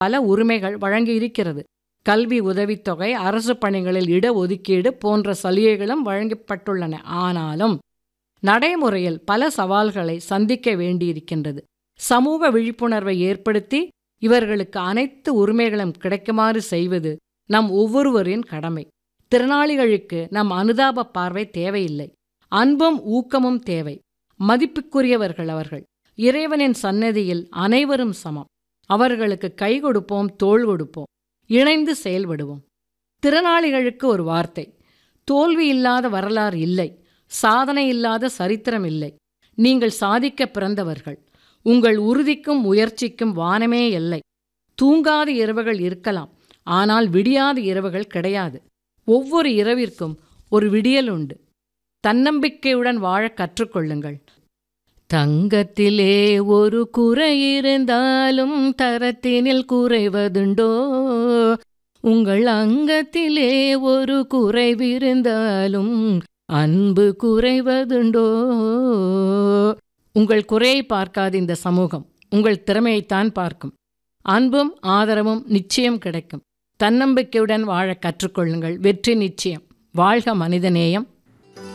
பல உரிமைகள் வழங்கியிருக்கிறது கல்வி உதவித்தொகை அரசு பணிகளில் இடஒதுக்கீடு போன்ற சலுகைகளும் வழங்கப்பட்டுள்ளன ஆனாலும் நடைமுறையில் பல சவால்களை சந்திக்க வேண்டியிருக்கின்றது சமூக விழிப்புணர்வை ஏற்படுத்தி இவர்களுக்கு அனைத்து உரிமைகளும் கிடைக்குமாறு செய்வது நம் ஒவ்வொருவரின் கடமை திறனாளிகளுக்கு நம் அனுதாப பார்வை தேவையில்லை அன்பும் ஊக்கமும் தேவை மதிப்புக்குரியவர்கள் அவர்கள் இறைவனின் சன்னதியில் அனைவரும் சமம் அவர்களுக்கு கை கொடுப்போம் தோள் கொடுப்போம் இணைந்து செயல்படுவோம் திறனாளிகளுக்கு ஒரு வார்த்தை தோல்வி இல்லாத வரலாறு இல்லை சாதனை இல்லாத சரித்திரம் இல்லை நீங்கள் சாதிக்க பிறந்தவர்கள் உங்கள் உறுதிக்கும் முயற்சிக்கும் வானமே எல்லை தூங்காத இரவுகள் இருக்கலாம் ஆனால் விடியாத இரவுகள் கிடையாது ஒவ்வொரு இரவிற்கும் ஒரு விடியல் உண்டு தன்னம்பிக்கையுடன் வாழ கற்றுக்கொள்ளுங்கள் தங்கத்திலே ஒரு குறை இருந்தாலும் தரத்தினில் குறைவதுண்டோ உங்கள் அங்கத்திலே ஒரு குறைவிருந்தாலும் அன்பு குறைவதுண்டோ உங்கள் குறையை பார்க்காது இந்த சமூகம் உங்கள் திறமையைத்தான் பார்க்கும் அன்பும் ஆதரவும் நிச்சயம் கிடைக்கும் தன்னம்பிக்கையுடன் வாழ கற்றுக்கொள்ளுங்கள் வெற்றி நிச்சயம் வாழ்க மனிதநேயம்